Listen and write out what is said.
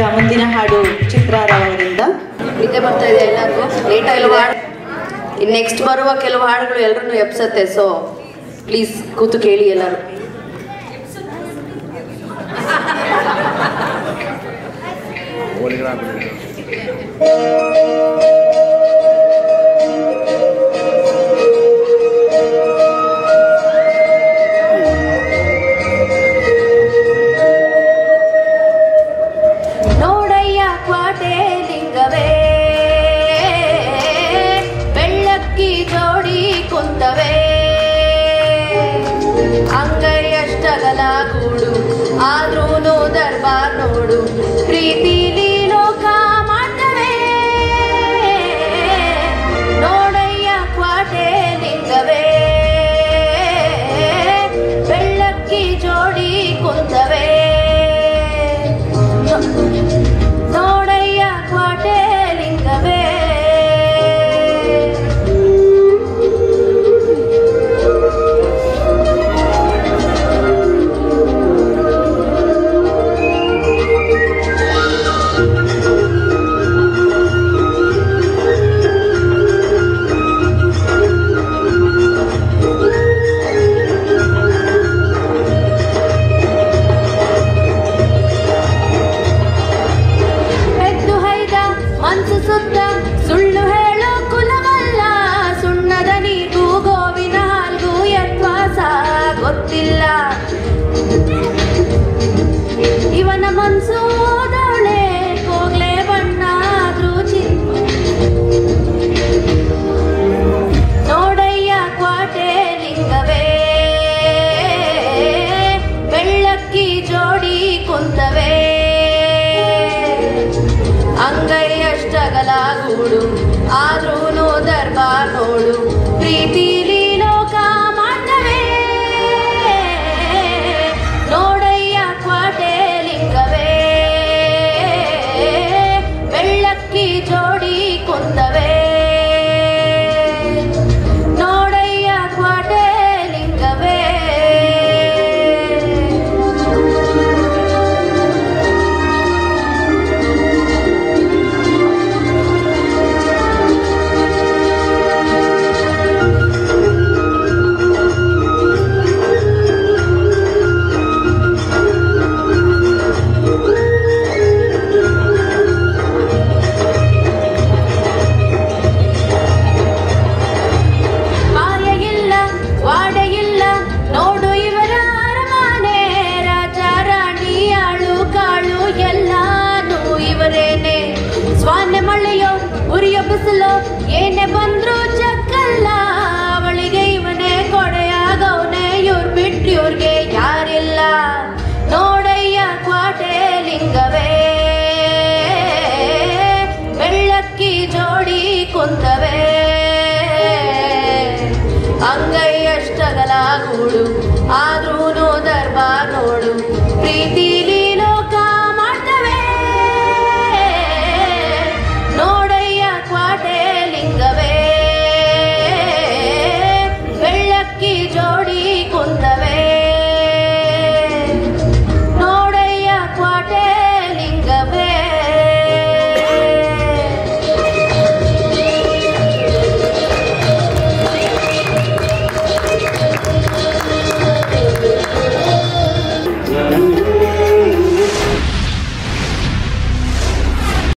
ಮುಂದಿನ ಹಾಡು ಚಿತ್ರಾರವರಿಂದ ನಿದ್ದೆ ಬರ್ತಾ ಇದೆ ಎಲ್ಲರಿಗೂ ಲೇಟ್ ಕೆಲವು ಹಾಡು ಇನ್ನು ನೆಕ್ಸ್ಟ್ ಬರುವ ಕೆಲವು ಹಾಡುಗಳು ಎಲ್ಲರನ್ನು ಎಪ್ಸತ್ತೆ ಸೊ ಪ್ಲೀಸ್ ಕೂತು ಕೇಳಿ ಎಲ್ಲರೂ ನೋಡಯ್ಯ ಕ್ವಾಟೆ ಲಿಂಗವೇ ಬೆಳ್ಳಕ್ಕಿ ಜೋಡಿ ಕುಂತವೇ ಅಂಗೈಯಷ್ಟಗಲ ಗೂಡು ಆದ್ರೂನು ದರ್ಬಾರ್ ನೋಡು ಪ್ರೀತಿಲಿ ಲೋಕ ಮಾಡ್ತವೆ ನೋಡಯ್ಯ ಕ್ವಾಟೆ ಲಿಂಗವೇ ಬೆಳ್ಳಕ್ಕಿ ಜೋಡಿ ಕುಂತವೇ ನೋಡಯ್ಯ ಕ್ವಾಟೆ ಲಿಂಗವೇ ಎದ್ದು ಹೈದ ಮನ್ಸು ಸುತ್ತ ಸುಳ್ಳು ಹೇಳೋ ಕುಲವಲ್ಲ ಸುಣ್ಣದ ನೀರು ಗೋವಿನ ಹಾಲ್ಗೂ ಯತ್ವಾಸ ಗೊತ್ತಿಲ್ಲ ಇವನ ಮನ್ಸು ಓದವಳೆ ಹೋಗ್ಲೆ ಬಣ್ಣ ಆದ್ರೂ ಚಿನ್ನ ನೋಡಯ್ಯ ಕ್ವಾಟೆ ಲಿಂಗವೇ ಬೆಳ್ಳಕ್ಕಿ ಜೋಡಿ ಕುಂತವೇ ಅಂಗೈಯಷ್ಟಗಲ ಗೂಡು ಆದ್ರೂನು ದರ್ಬಾರ್ ನೋಡು ಪ್ರೀತಿಲಿ ಲೋಕ ಮಾಡ್ತವೆ ನೋಡಯ್ಯ ಕ್ವಾಟೆ ಲಿಂಗವೇ ಬೆಳ್ಳಕ್ಕಿ ಜೋಡಿ ಕುಂತವೇ ನೋಡಯ್ಯ ಕ್ವಾಟೆ ಲಿಂಗವೇ ಮಾಯ ಇಲ್ಲ ವಾಡೆ ಇಲ್ಲ ನೋಡು ಇವರ ಅರಮನೆ ರಾಜ ರಾಣಿ ಆಳು ಕಾಳು ಎಲ್ಲಾನು ಇವರೇನೆ ಸ್ವಾನೆ ಮಳೆಯೋ ಉರಿಯೋ ಬಿಸಿಲೋ ಏನೇ ಬಂದ್ರು ಚಕ್ಕಲ್ಲ ಅವಳಿಗೆ ಇವನೇ ಕೊಡೆಯಾಗವನೆ ಇವ್ರ್ ಬಿಟ್ಟು ಇವ್ರಿಗೆ ಯಾರಿಲ್ಲ ನೋಡಯ್ಯ ಕ್ವಾಟೆ ಲಿಂಗವೇ ಬೆಳ್ಳಕ್ಕಿ ಜೋಡಿ ಕುಂತವೇ ಅಂಗೈಯಷ್ಟಗಲ ಗೂಡು ಆದ್ರೂ